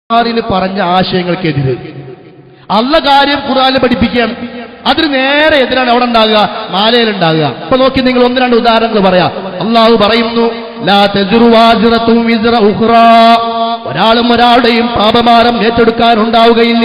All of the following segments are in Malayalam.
ഖുർആനിൽ പറഞ്ഞ ആശയങ്ങൾക്കെതിരെ അല്ല കാര്യം ഖുർആനിൽ പഠിപ്പിക്കുകയാണ് അതിന് നേരെ എതിരാണ് അവിടെ ഉണ്ടാകുക മാലയിൽ ഉണ്ടാകുക ഇപ്പൊ നോക്കി നിങ്ങൾ ഒന്ന് രണ്ട് ഉദാഹരണങ്ങൾ പറയാം അള്ളാഹു പറയുന്നു ലാ തസിറു വാസിറത്തും വിസ്റ ഉഖ്റാ. ഒരാളും ഒരാളുടെയും പാപമാരം ഏറ്റെടുക്കാനുണ്ടാവുകയില്ല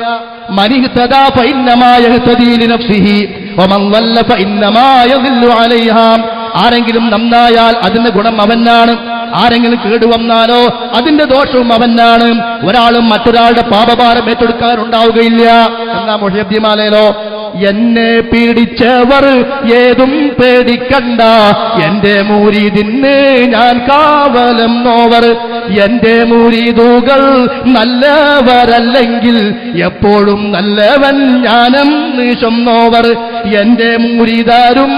മനിഹ്തദാ ഫഇന്നമാ യഹ്തദീ ലിനഫ്സിഹി വമൻ ളല്ല ഫഇന്നമാ യദില്ലു അലൈഹാ ആരെങ്കിലും നന്നായാൽ അതിന്റെ ഗുണം അവനാണ് ആരെങ്കിലും കേടുവന്നാലോ അതിന്റെ ദോഷവും അവനാണ് ഒരാളും മറ്റൊരാളുടെ പാപഭാരം ഏറ്റെടുക്കാനുണ്ടാവുകയില്ല എന്നാ മൊഴിയബ്ദിമാലയിലോ എന്നെ പീഡിച്ചവർ ഏതും പേടിക്കണ്ട എന്റെ മൂരീതിന് ഞാൻ കാവലം നോവർ എന്റെ മൂരീതുകൾ നല്ലവരല്ലെങ്കിൽ എപ്പോഴും നല്ലവൻ ഞാനും നിശം നോവർ എന്റെ മൂരീതാരും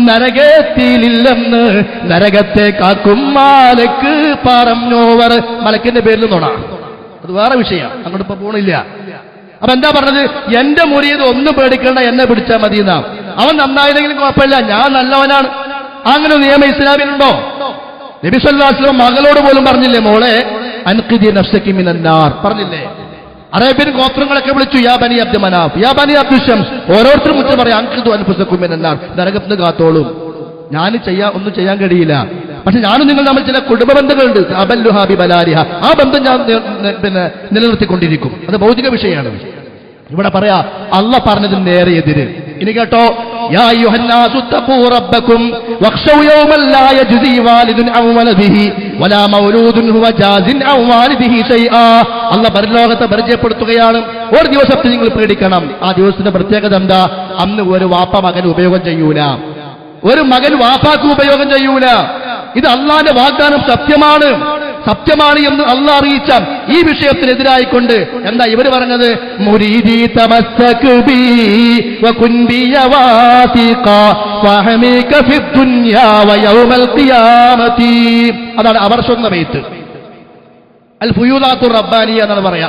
നരകത്തിലില്ലെന്ന് നരകത്തെ കാക്കും മാലക്ക് പറഞ്ഞോവർ മലക്കിന്റെ പേരിൽ നോണ അത് വേറെ വിഷയം അങ്ങോട്ട് ഇപ്പൊ പോണില്ല അപ്പൊ എന്താ പറഞ്ഞത് എന്റെ മുറിയത് ഒന്നും പേടിക്കേണ്ട എന്നെ പിടിച്ചാൽ മതി എന്നാ അവൻ നന്നായില്ലെങ്കിലും കുഴപ്പമില്ല ഞാൻ നല്ലവനാണ് അങ്ങനെ ഒരു നിയമം ഇസ്ലാമിലുണ്ടോ നബി സല്ലാസ്ലം മകളോട് പോലും പറഞ്ഞില്ലേ മോളെ അൻകിദി നഫ്സക്കി മിനന്നാർ പറഞ്ഞില്ലേ അറേബ്യൻ ഗോത്രങ്ങളൊക്കെ വിളിച്ചു യാ ബനി അബ്ദു മനാഫ് യാ ബനി അബ്ദു ഷംസ് ഓരോരുത്തരും മുറ്റം പറയാം അൻകിദു അൻഫുസക്കും മിനന്നാർ നരകത്തിന് കാത്തോളും ഞാൻ ചെയ്യാൻ ഒന്നും ചെയ്യാൻ കഴിയില്ല പക്ഷെ ഞാനും നിങ്ങൾ തമ്മിൽ ചില കുടുംബ ബന്ധങ്ങളുണ്ട് അബല്ലുഹാബി ബലാരിഹ ആ ബന്ധം ഞാൻ നി- നി- പിന്നെ നിലനിർത്തിക്കൊണ്ടിരിക്കും അത് ഭൗതിക വിഷയമാണ് ഇവിടെ പറയാ അല്ല പറഞ്ഞതിന് നേരെ എതിര് ഇനി കേട്ടോ യാ അയ്യുഹന്നാസു തഖൂ റബ്ബക്കും വഖ്ശൗ യൗമൻ ലാ യജ്സി വാലിദുൻ അൻ വലദിഹി വലാ മൗലൂദുൻ ഹുവ ജാസിൻ അൻ വാലിദിഹി ശൈആ അല്ല പരലോകത്തെ പരിചയപ്പെടുത്തുകയാണ് ഒരു ദിവസത്തെ നിങ്ങൾ പേടിക്കണം ആ ദിവസത്തിന്റെ പ്രത്യേകത എന്താ അന്ന് ഒരു വാപ്പ മകൻ ഉപയോഗം ചെയ്യൂല ഒരു മകൻ വാപ്പാക്ക് ഉപയോഗം ചെയ്യൂല ഇത് അള്ളാന്റെ വാഗ്ദാനം സത്യമാണ് സത്യമാണ് എന്ന് അല്ല അറിയിച്ച ഈ വിഷയത്തിനെതിരായിക്കൊണ്ട് എന്താ ഇവര് പറഞ്ഞത് മുരീദി തമസ്സക് ബി വകുൻ ബി യവാസിഖ ഫഹമിക ഫി ദുനിയാ വയൗമൽ ഖിയാമത്തി അതാണ് അവർ സ്വന്തം ബെയ്ത്ത് അൽ ഫുയൂദാത്തു റബ്ബാനിയ എന്നാണ് പറയാ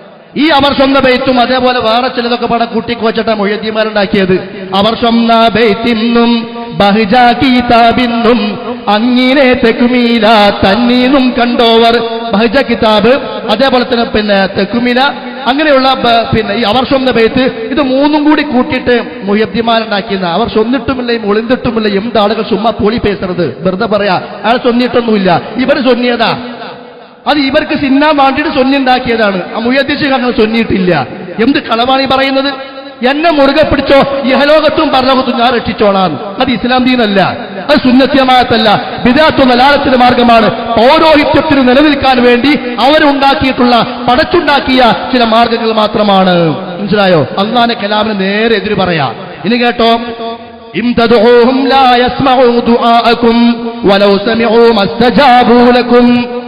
ഈ അവർ സ്വന്തം ബെയ്ത്തും അതേപോലെ വേറെ ചിലതൊക്കെ പട കൂട്ടിക്കോച്ചിട്ട മൊയ്യത്തിമാരുണ്ടാക്കിയത് അവർ സ്വന്തം ബെയ്ത്തിന്നും ബഹ്ജ കിതാബിന്നും അങ്ങിനെ തെക്കുമീല തന്നീന്നും കണ്ടോവർ ബഹ്ജ കിതാബ് അതേപോലെ തന്നെ പിന്നെ തെക്കുമീല അങ്ങനെയുള്ള ബ- പിന്നെ ഈ അവർ സ്വന്തം ബെയ്ത്ത് ഇത് മൂന്നും കൂടി കൂട്ടിയിട്ട് മുഹദ്ദിമാരുണ്ടാക്കിയെന്ന് അവർ സ്വന്നിട്ടുമില്ല ഒളിന്തിട്ടുമില്ല എന്ത് ആളുകൾ ചുമ്മാ പൊളി പേசுறது വെറുതെ പറയാ അയാൾ സ്വന്നിട്ടൊന്നുമില്ല ഇവർ സ്വന്നിയതാ അത് ഇവർക്ക് സിന്നാൻ വേണ്ടിയിട്ട് ചൊല്ലിണ്ടാക്കിയതാണ് ആ മുയദ്ദേശി അങ്ങനെ ചൊല്ലിയിട്ടില്ല എന്ത് കളവാണ് ഈ പറയുന്നത് എന്നെ മുറുകെ പിടിച്ചോ ഇഹലോകത്തും പരലോകത്തും ഞാൻ രക്ഷിച്ചോളാം അത് ഇസ്ലാം ദീനല്ല അത് സുന്നത്യമായത്തല്ല വിദാത്വ നലാലത്തിന്റെ മാർഗമാണ് പൗരോഹിത്യത്തിന് നിലനിൽക്കാൻ വേണ്ടി അവരുണ്ടാക്കിയിട്ടുള്ള പടച്ചുണ്ടാക്കിയ ചില മാർഗങ്ങൾ മാത്രമാണ് മനസ്സിലായോ അള്ളാന്റെ കലാമിന് നേരെ എതിര് പറയാ ഇനി കേട്ടോ إن تدعوهم لا يسمعوا دعاءكم ولو سمعوا ما استجابوا لكم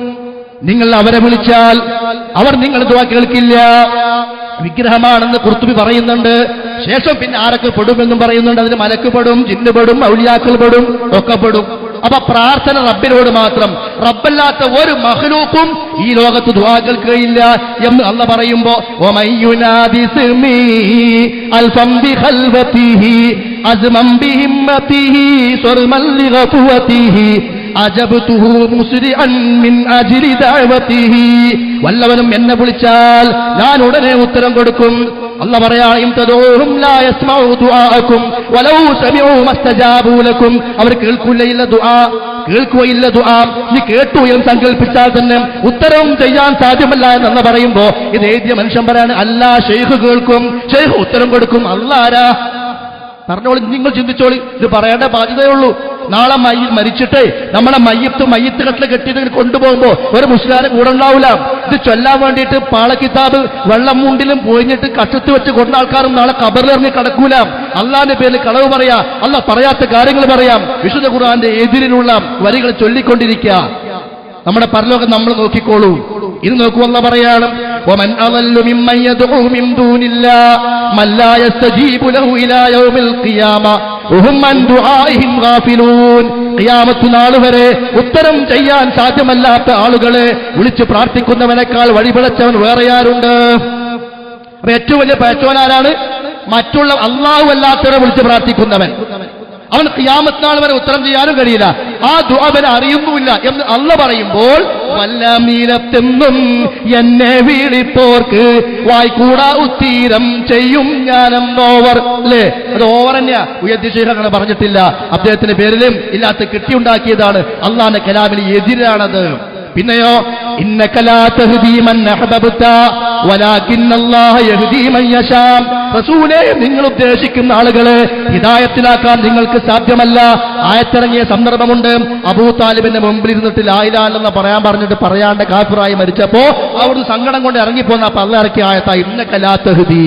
നിങ്ങൾ അവരെ വിളിച്ചാൽ അവർ നിങ്ങൾ ദുആ കേൾക്കില്ല വിഗ്രഹമാണെന്ന് കുർത്തുബി പറയുന്നുണ്ട് ശേഷം പിന്നെ ആരൊക്കെ പെടുമെന്നും പറയുന്നുണ്ട് അതിന് മലക്ക് പെടും ജിന്ന് പെടും ഔലിയാക്കൾ പെടും ഒക്കെ പെടും അപ്പൊ പ്രാർത്ഥന റബ്ബിനോട് മാത്രം റബ്ബല്ലാത്ത ഒരു മഹ്ലൂക്കും ഈ ലോകത്ത് ദുആ കേൾക്കുകയില്ല എന്ന് അല്ല പറയുമ്പോ وَمَن يُنَادِ اسْمِي أَلْفًا بِخَلْوَتِهِ عَزْمًا بِهِمَّتِهِ صَرْمًا لِغَفْوَتِهِ അജബ്തുഹു മുസ്രിഅൻ മിൻ അജ്ലി ദഅവതിഹി വല്ലവനും എന്നെ വിളിച്ചാൽ ഞാൻ ഉടനെ ഉത്തരം കൊടുക്കും അല്ല പറയാ ഇൻ തദൂഹും ലാ യസ്മഉ ദുആഅക്കും വലൗ സമിഉ മസ്തജാബു ലക്കും അവർ കേൾക്കുകയില്ല ദുആ കേൾക്കുകയില്ല ദുആ നീ കേട്ടു എന്ന് സങ്കല്പിച്ചാൽ തന്നെ ഉത്തരവും ചെയ്യാൻ സാധ്യമല്ല എന്ന് പറയുമ്പോ ഇത് എഴുതിയ മനുഷ്യൻ പറയാണ് അല്ല ഷെയ്ഖ് കേൾക്കും ഷെയ്ഖ് ഉത്തരം കൊടുക്കും അല്ല ആരാ പറഞ്ഞോളി നിങ്ങൾ ചിന്തിച്ചോളി ഇത് പറയേണ്ട ബാധ്യതയുള്ളൂ നാളെ മയ്യ മരിച്ചിട്ടേ നമ്മളെ മയ്യത്ത് മയ്യത്ത് കെട്ടിൽ കെട്ടിയിട്ട് കൊണ്ടുപോകുമ്പോ ഒരു മുസ്ലിം കൂടെ ഉണ്ടാവില്ല ഇത് ചൊല്ലാൻ വേണ്ടിയിട്ട് പാളക്കിതാബ് വെള്ളം മുണ്ടിലും പോയിഞ്ഞിട്ട് കഷത്ത് വെച്ച് കൊണ്ട ആൾക്കാരും നാളെ കബറിലിറങ്ങി കിടക്കൂല അള്ളാന്റെ പേരിൽ കളവ് പറയാ അല്ല പറയാത്ത കാര്യങ്ങൾ പറയാം വിശുദ്ധ ഖുർആന്റെ എതിരിലുള്ള വരികൾ ചൊല്ലിക്കൊണ്ടിരിക്കുക നമ്മുടെ പരലോകം നമ്മൾ നോക്കിക്കോളൂ ഇത് നോക്കുവല്ല പറയാണ് ومن أضل ممن يدعو من دون الله من لا يستجيب له إلى يوم القيامة وهم عن دعائهم غافلون ഖിയാമത്ത് നാൾ വരെ ഉത്തരം ചെയ്യാൻ സാധ്യമല്ലാത്ത ആളുകളെ വിളിച്ച് പ്രാർത്ഥിക്കുന്നവനേക്കാൾ വഴിപിഴച്ചവൻ വേറെ ആരുണ്ട് അപ്പൊ ഏറ്റവും വലിയ പഴച്ചവനാരാണ് മറ്റുള്ള അള്ളാഹു അല്ലാത്തവരെ വിളിച്ച് പ്രാർത്ഥിക്കുന്നവൻ അവൻ ഖിയാമത്ത് നാൾ വരെ ഉത്തരം ചെയ്യാനും കഴിയില്ല ആ ദുആ അവനെ അറിയുന്നുമില്ല എന്ന് അല്ല പറയുമ്പോൾ വല്ലമീലത്തെന്നും എന്നെ വിളിപ്പോർക്ക് വായ്ക്കൂടാ ഉത്തീരം ചെയ്യും ഞാനും ഓവർ അല്ലേ അത് ഓവർ തന്നെയാ ഉയർത്തി ശേഖർ അങ്ങനെ പറഞ്ഞിട്ടില്ല അദ്ദേഹത്തിന്റെ പേരിലും ഇല്ലാത്ത കെട്ടിയുണ്ടാക്കിയതാണ് അള്ളാന്റെ കലാമിന് എതിരാണത് പിന്നെയോ ഇന്നകലാ തഹ്ദീ മൻ അഹ്ബബ്ത വലാകിന്നല്ലാഹ യഹ്ദീ മൻ യശാ റസൂലേ നിങ്ങൾ ഉദ്ദേശിക്കുന്ന ആളുകളെ ഹിദായത്തിലാക്കാൻ നിങ്ങൾക്ക് സാധ്യമല്ല ആയത്തിറങ്ങിയ സന്ദർഭമുണ്ട് അബൂ താലിബിന്റെ മുമ്പിൽ ഇരുന്നിട്ട് ലായിലാണെന്ന് പറയാൻ പറഞ്ഞിട്ട് പറയാണ്ട് കാഫിറായി മരിച്ചപ്പോ അവിടുന്ന് സങ്കടം കൊണ്ട് ഇറങ്ങിപ്പോന്ന പള്ള ഇറക്കിയ ആയത്ത ഇന്നകലാ തഹ്ദീ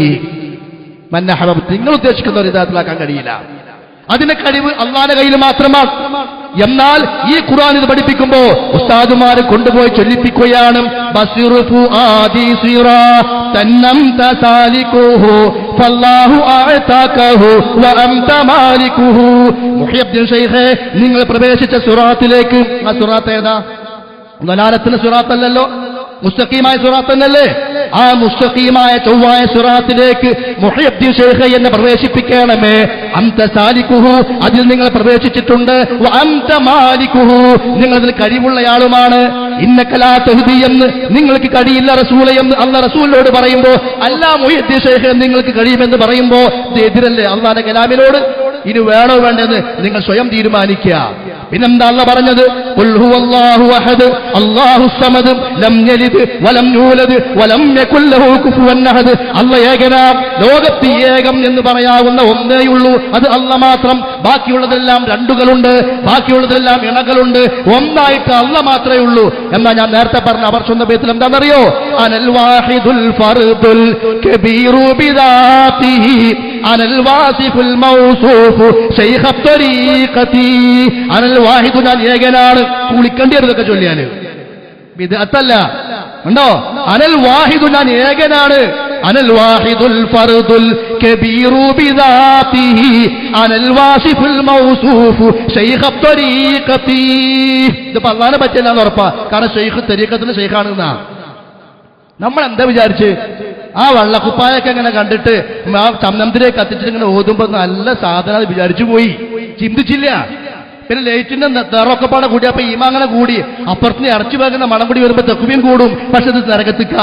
മൻ അഹ്ബബ്ത നിങ്ങൾ ഉദ്ദേശിക്കുന്ന ഒരു ഹിദായത്തിലാക്കാൻ കഴിയില്ല അതിന്റെ കഴിവ് അള്ളാന്റെ കയ്യിൽ മാത്രമാണ് എന്നാൽ ഈ ഖുർആൻ ഇത് പഠിപ്പിക്കുമ്പോ ഉസ്താദുമാര് കൊണ്ടുപോയി ചൊല്ലിപ്പിക്കുകയാണ് ബസിറുഫു ആദി സിറാ തന്നം തസാലിക്കുഹു ഫല്ലാഹു അഅതാകഹു വഅൻത മാലിക്കുഹു മുഹിയബ്ദുൽ ഷൈഖേ നിങ്ങൾ പ്രവേശിച്ച സുറാത്തിലേക്ക് ആ സുറാത്ത് ഏതാ ദലാലത്തിന്റെ സുറാത്തല്ലല്ലോ മുസ്തഖീമായ സുറാത്ത് തന്നെയല്ലേ ആ മുസ്തഖീമായ ചൊവ്വായ സുറാത്തിലേക്ക് മുഹയ്യബ്ദീൻ ഷെയ്ഖ് എന്നെ പ്രവേശിപ്പിക്കണമേ അന്ത സാലിക്കുഹു അതിൽ നിങ്ങൾ പ്രവേശിച്ചിട്ടുണ്ട് വ അന്ത മാലിക്കുഹു നിങ്ങൾ അതിൽ കഴിവുള്ളയാളുമാണ് ഇന്നക്കലാ തെഹുദി എന്ന് നിങ്ങൾക്ക് കഴിയില്ല റസൂല എന്ന് അല്ല റസൂലിനോട് പറയുമ്പോ അല്ല മുഹയ്യദ്ദീൻ ഷെയ്ഖ് നിങ്ങൾക്ക് കഴിയുമെന്ന് പറയുമ്പോ ഇത് എതിരല്ലേ അള്ളാന്റെ കലാമിനോട് ഇനി വേണോ വേണ്ടെന്ന് നിങ്ങൾ സ്വയം തീരുമാനിക്കുക പിന്നെന്താ അല്ല പറഞ്ഞത് ഖുൽ ഹുവല്ലാഹു അഹദ് അല്ലാഹു സമദ് ലം യലിദ് വലം യൂലദ് വലം യകുൽ ലഹു കുഫുവൻ അഹദ് അല്ല ഏകനാം ലോകത്ത് ഏകം എന്ന് പറയാവുന്ന ഒന്നേയുള്ളൂ അത് അല്ല മാത്രം ബാക്കിയുള്ളതെല്ലാം രണ്ടുകളുണ്ട് ബാക്കിയുള്ളതെല്ലാം ഇണകളുണ്ട് ഒന്നായിട്ട് അല്ല മാത്രമേ ഉള്ളൂ എന്നാ ഞാൻ നേരത്തെ പറഞ്ഞ അവർ സ്വന്തം പേത്തിൽ എന്താണെന്നറിയോ അനൽ വാഹിദുൽ ഫർദുൽ കബീറു ബിദാതിഹി അനൽ വാസിഫുൽ മൗസൂഫു ശൈഖ ത്വരീഖതി അനൽ വാഹിദു ഞാൻ ഏകനാണ് കുളിക്കേണ്ടി ഇതൊക്കെ ചൊല്ലിയാല് വിദഗ്ധല്ല ഉണ്ടോ അനൽ വാഹിദു ഞാൻ ഏകനാണ് അനൽ വാഹിദുൽ ഫർദുൽ കബീറു ബിദാതിഹി അനൽ വാസിഫുൽ മൗസൂഫു ശൈഖ ത്വരീഖതി ഇത് അള്ളാനെ പറ്റിയെന്നാന്ന് ഉറപ്പാ കാരണം ശൈഖ് തരീഖത്തിന്റെ ശൈഖാണെന്നാ നമ്മൾ എന്താ വിചാരിച്ച് ആ വള്ളക്കുപ്പായൊക്കെ ഇങ്ങനെ കണ്ടിട്ട് ആ ചമ്മനത്തിലേക്ക് കത്തിച്ചിട്ട് ഇങ്ങനെ ഓതുമ്പോ നല്ല സാധന അത് വിചാരിച്ചു പോയി ചിന്തിച്ചില്ല പിന്നെ ലൈറ്റിന്റെ നിറമൊക്കെ പാടെ കൂടി അപ്പൊ ഈമ അങ്ങനെ കൂടി അപ്പുറത്തിന് ഇറച്ചി വേകുന്ന മണം കൂടി വരുമ്പോ തെക്കുമീൻ കൂടും പക്ഷെ ഇത് നരകത്തിക്ക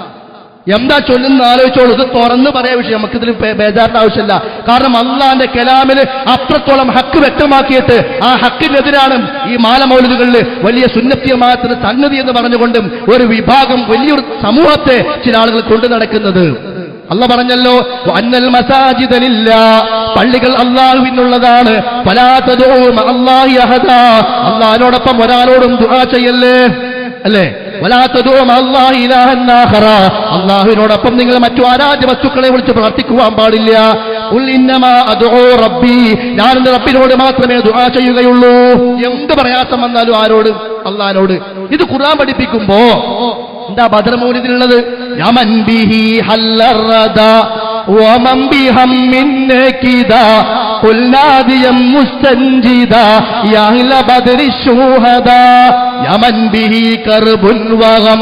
എന്താ ചൊല്ലുന്ന ആലോചിച്ചോളൂ ഇത് തുറന്ന് പറയാ വിഷയം നമുക്കിതിൽ ബേ- ബേജാറിന്റെ ആവശ്യമില്ല കാരണം അള്ളാന്റെ കലാമിന് അത്രത്തോളം ഹക്ക് വ്യക്തമാക്കിയിട്ട് ആ ഹക്കിനെതിരാണ് ഈ മാലമൗലികളിൽ വലിയ സുന്നത്യമായത്തിന് സംഗതി എന്ന് പറഞ്ഞുകൊണ്ടും ഒരു വിഭാഗം വലിയൊരു സമൂഹത്തെ ചില ആളുകൾ കൊണ്ടു നടക്കുന്നത് അല്ല പറഞ്ഞല്ലോ അന്നൽ മസാജിദനില്ല പള്ളികൾ അള്ളാഹുവിനുള്ളതാണ് പലാത്തതോ അള്ളാഹി അഹദ അള്ളാഹിനോടൊപ്പം ഒരാളോടും ദുആ ചെയ്യല്ലേ അല്ലേ വലാത്തതോ അള്ളാഹി ഇലാഹന്നാഹറ അള്ളാഹുവിനോടൊപ്പം നിങ്ങൾ മറ്റു ആരാധ്യ വസ്തുക്കളെ വിളിച്ച് പ്രാർത്ഥിക്കുവാൻ പാടില്ല ഉൽ ഇന്നമാ അദ്ഉ റബ്ബി ഞാൻ എന്റെ റബ്ബിനോട് മാത്രമേ ദുആ ചെയ്യുകയുള്ളൂ എന്ത് പ്രയാസം വന്നാലും ആരോട് അള്ളാഹിനോട് ഇത് ഖുർആൻ പഠിപ്പിക്കുമ്പോ എന്താ ബദർമൂലിതിലുള്ളത് യമൻ ബിഹി ഹല്ലറദ ومن بهم كدا قل ناديا مستنجدا يا أهل بدر الشهداء يا من به كرب وغم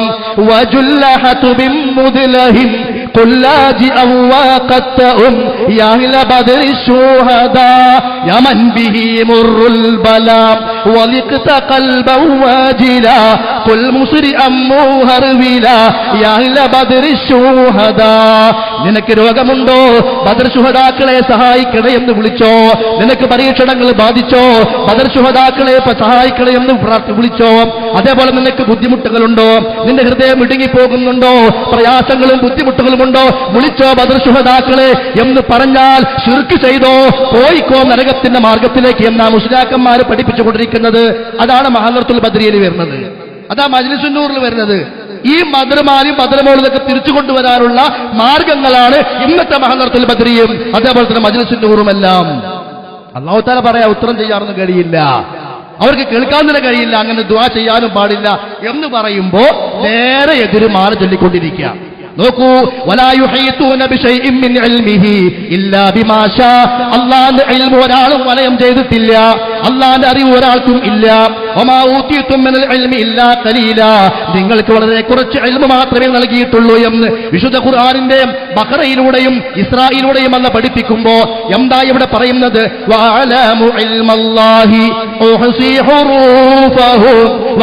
وجلحة بن مدلهم قل لاجئا وقد تأم يا أهل بدر الشهداء يا من به مر البلاء ولقت قلبا واجلا قل مسرئا موهرولا يا أهل بدر الشهداء നിനക്ക് രോഗമുണ്ടോ ബദർ ശുഹദാക്കളെ സഹായിക്കണേ എന്ന് വിളിച്ചോ നിനക്ക് പരീക്ഷണങ്ങൾ ബാധിച്ചോ ബദർ ശുഹദാക്കളെ പ- സഹായിക്കണേ എന്ന് പ്രാർത്ഥി വിളിച്ചോ അതേപോലെ നിനക്ക് ബുദ്ധിമുട്ടുകളുണ്ടോ നിന്റെ ഹൃദയം ഇടുങ്ങിപ്പോകുന്നുണ്ടോ പ്രയാസങ്ങളും ബുദ്ധിമുട്ടുകളും ഉണ്ടോ വിളിച്ചോ ബദർ ശുഹദാക്കളെ എന്ന് പറഞ്ഞാൽ ശുർക്ക് ചെയ്തോ പോയിക്കോ നരകത്തിന്റെ മാർഗത്തിലേക്ക് എന്നാ മുസ്ലിയാക്കന്മാർ പഠിപ്പിച്ചുകൊണ്ടിരിക്കുന്നത് അതാണ് മഹാനർത്തുൽ ബദ്രിയിൽ വരുന്നത് അതാ മജ്ലിസുന്നൂറിൽ വരുന്നത് ഈ മദ്രമാനും മദ്രമോളിതൊക്കെ തിരിച്ചു കൊണ്ടുവരാനുള്ള മാർഗങ്ങളാണ് ഇന്നത്തെ മഹാനർത്തുൽ ബദ്രിയും അതേപോലെ തന്നെ മജ്ലിസുന്നൂറുമെല്ലാം അള്ളാഹുത്താല പറയാ ഉത്തരം ചെയ്യാനൊന്നും കഴിയില്ല അവർക്ക് കേൾക്കാൻ തന്നെ കഴിയില്ല അങ്ങനെ ദ്വാ ചെയ്യാനും പാടില്ല എന്ന് പറയുമ്പോ നേരെ എതിര് മാറി ചൊല്ലിക്കൊണ്ടിരിക്കുക നോക്കൂ വലാ യുഹീതൂന ബിശൈഇൻ മിൻ ഇൽമിഹി ഇല്ലാ ബിമാ ശാ അല്ലാഹുവിന്റെ ഇൽമു ഒരാളും വലയം ചെയ്തിട്ടില്ല അല്ലാഹുവിന്റെ അറിവ് ഒരാൾക്കും ഇല്ല വമാ ഊതീതും മിനൽ ഇൽമി ഇല്ലാ ഖലീലാ നിങ്ങൾക്ക് വളരെ കുറച്ച് ഇൽമു മാത്രമേ നൽകിയിട്ടുള്ളൂ എന്ന് വിശുദ്ധ ഖുർആനിന്റെ ബഖറയിലൂടെയും ഇസ്രായിലൂടെയും അല്ല പഠിപ്പിക്കുമ്പോ എന്താ ഇവിടെ പറയുന്നത് വഅലമു ഇൽമല്ലാഹി ഉഹ്സി ഹുറൂഫഹു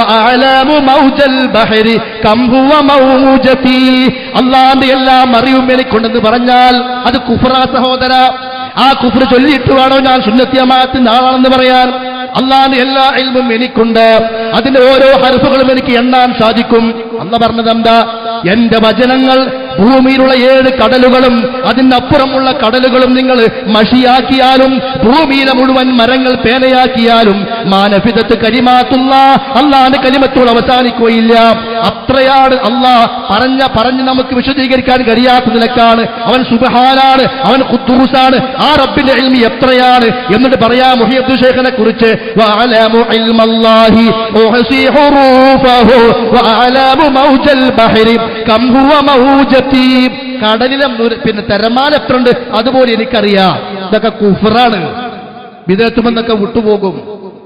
വഅലമു മൗജൽ ബഹരി കം ഹുവ മൗജതി അള്ളാന്റെ എല്ലാം അറിവും എനിക്കുണ്ടെന്ന് പറഞ്ഞാൽ അത് കുഫറാ സഹോദര ആ കുഫർ ചൊല്ലിയിട്ട് വേണോ ഞാൻ സുന്നത്യമാത്തിന്റെ ആളാണെന്ന് പറയാൻ അള്ളാന്റെ എല്ലാ ഇൽമും എനിക്കുണ്ട് അതിന്റെ ഓരോ ഹർഫുകളും എനിക്ക് എണ്ണാൻ സാധിക്കും അല്ല പറഞ്ഞത് എന്താ എന്റെ വചനങ്ങൾ ഭൂമിയിലുള്ള ഏഴ് കടലുകളും അതിനപ്പുറമുള്ള കടലുകളും നിങ്ങൾ മഷിയാക്കിയാലും ഭൂമിയിലെ മുഴുവൻ മരങ്ങൾ പേനയാക്കിയാലും മാനഫിതത്ത് കരിമാത്തുള്ള അള്ളാന്റെ കരിമത്തോട് അവസാനിക്കുകയില്ല അത്രയാണ് അള്ളാ പറഞ്ഞ പറഞ്ഞ് നമുക്ക് വിശദീകരിക്കാൻ കഴിയാത്ത നിലക്കാണ് അവൻ സുബഹാനാണ് അവൻ ഖുദ്ദൂസാണ് ആ റബ്ബിന്റെ ഇൽമി എത്രയാണ് എന്നിട്ട് പറയാ മുഹിയബ്ദു ഷേഖനെ കുറിച്ച് വഅലമു ഇൽമല്ലാഹി ഉഹ്സി ഹുറൂഫഹു വഅലമു മൗജൽ ബഹരി കം ഹുവ മൗജതി കടലിലെ നുര- പിന്നെ തിരമാല എത്ര ഉണ്ട് അതുപോലെ എനിക്കറിയാം ഇതൊക്കെ കുഫറാണ് വിദേഹത്തുമെന്നൊക്കെ വിട്ടുപോകും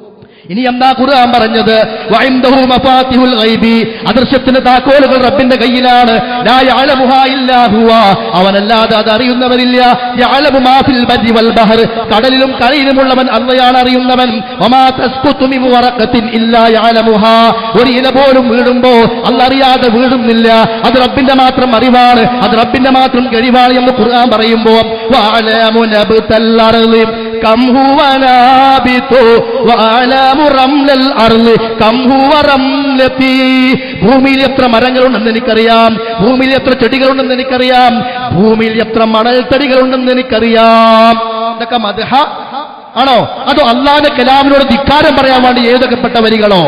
ഇനി എന്താ ഖുർആൻ പറഞ്ഞത് വഇൻദഹു മഫാത്തിഹുൽ ഗൈബി അദൃശ്യത്തിന്റെ താക്കോലുകൾ റബ്ബിന്റെ കയ്യിലാണ് ലാ യഅലമുഹാ ഇല്ലാ ഹുവ അവനല്ലാതെ അത് അറിയുന്നവരില്ല യഅലമു മാ ഫിൽ ബരി വൽ ബഹർ കടലിലും കരയിലുമുള്ളവൻ അള്ളയാണ് അറിയുന്നവൻ വമാ തസ്കുതു മിൻ വറഖത്തിൻ ഇല്ലാ യഅലമുഹാ ഒരു ഇല പോലും വീഴുമ്പോ അല്ല അറിയാതെ വീഴുന്നില്ല അത് റബ്ബിന്റെ മാത്രം അറിവാണ് അത് റബ്ബിന്റെ മാത്രം കഴിവാണ് എന്ന് ഖുർആൻ പറയുമ്പോ വഅലമു നബ്തൽ അർളി كم هو نابت وأعلام رمل الأرض كم هو رملتي ഭൂമിയിൽ എത്ര മരങ്ങളുണ്ടെന്ന് എനിക്കറിയാം ഭൂമിയിൽ എത്ര ചെടികളുണ്ടെന്ന് എനിക്കറിയാം ഭൂമിയിൽ എത്ര മണൽത്തടികളുണ്ടെന്ന് എനിക്കറിയാം ഇതൊക്കെ മദ്ഹ ആണോ അതോ അള്ളാന്റെ കലാമിനോട് ധിക്കാരം പറയാൻ വേണ്ടി ഏതൊക്കെപ്പെട്ട വരികളോ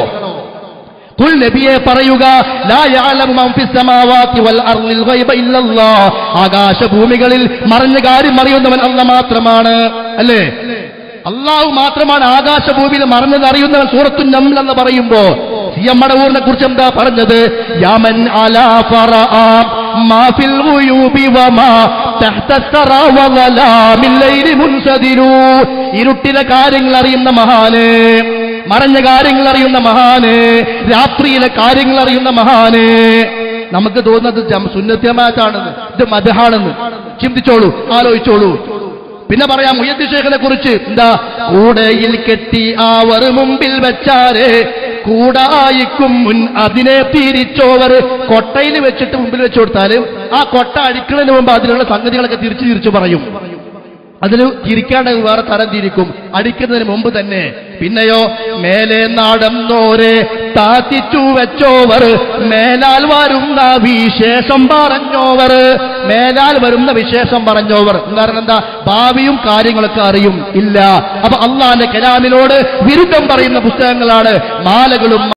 കുൽ നബിയെ പറയുക ലാ യഅലമു മൻ ഫിസ് സമാവാതി വൽ അർളിൽ ഗൈബ ഇല്ലല്ലാഹ് ആകാശഭൂമികളിൽ മറഞ്ഞ കാര്യം അറിയുന്നവൻ അല്ല മാത്രമാണ് അല്ലേ അള്ളാഹു മാത്രമാണ് ആകാശഭൂമിയിൽ മറഞ്ഞത് അറിയുന്നവൻ സൂറത്തു നംൽ എന്ന് പറയുമ്പോ സി എം മടവൂരിനെ കുറിച്ച് എന്താ പറഞ്ഞത് യമൻ അലാ ഫറഅ മാ ഫിൽ ഗുയൂബി വമാ തഹ്ത الثرى وظلام الليل منسدل ഇരുട്ടിലെ കാര്യങ്ങൾ അറിയുന്ന മഹാന് മറഞ്ഞ കാര്യങ്ങൾ അറിയുന്ന മഹാന് രാത്രിയിലെ കാര്യങ്ങൾ അറിയുന്ന മഹാന് നമുക്ക് തോന്നുന്നത് ജം- സുന്നത്യമാറ്റാണെന്ന് ഇത് മതഹാണെന്ന് ചിന്തിച്ചോളൂ ആലോചിച്ചോളൂ പിന്നെ പറയാം മുയ്യത്തി ശേഖനെ കുറിച്ച് എന്താ കൂടയിൽ കെട്ടി ആവർ മുമ്പിൽ വെച്ചാര് കൂടായിക്കും മുൻ അതിനെ തിരിച്ചോവർ കൊട്ടയിൽ വെച്ചിട്ട് മുമ്പിൽ വെച്ചു കൊടുത്താല് ആ കൊട്ട അടിക്കുന്നതിന് മുമ്പ് അതിലുള്ള സംഗതികളൊക്കെ തിരിച്ചു തിരിച്ചു പറയും അതിൽ ചിരിക്കാണ്ട് വേറെ തരം തിരിക്കും അടിക്കുന്നതിന് മുമ്പ് തന്നെ പിന്നെയോ മേലെ നടന്നോരെ താത്തിച്ചു വെച്ചോവർ മേലാൽ വരുന്ന വിശേഷം പറഞ്ഞോവർ മേലാൽ വരുന്ന വിശേഷം പറഞ്ഞോവർ കാരണം എന്താ ഭാവിയും കാര്യങ്ങളൊക്കെ അറിയും ഇല്ല അപ്പൊ അള്ളാന്റെ കലാമിനോട് വിരുദ്ധം പറയുന്ന പുസ്തകങ്ങളാണ് മാലകളും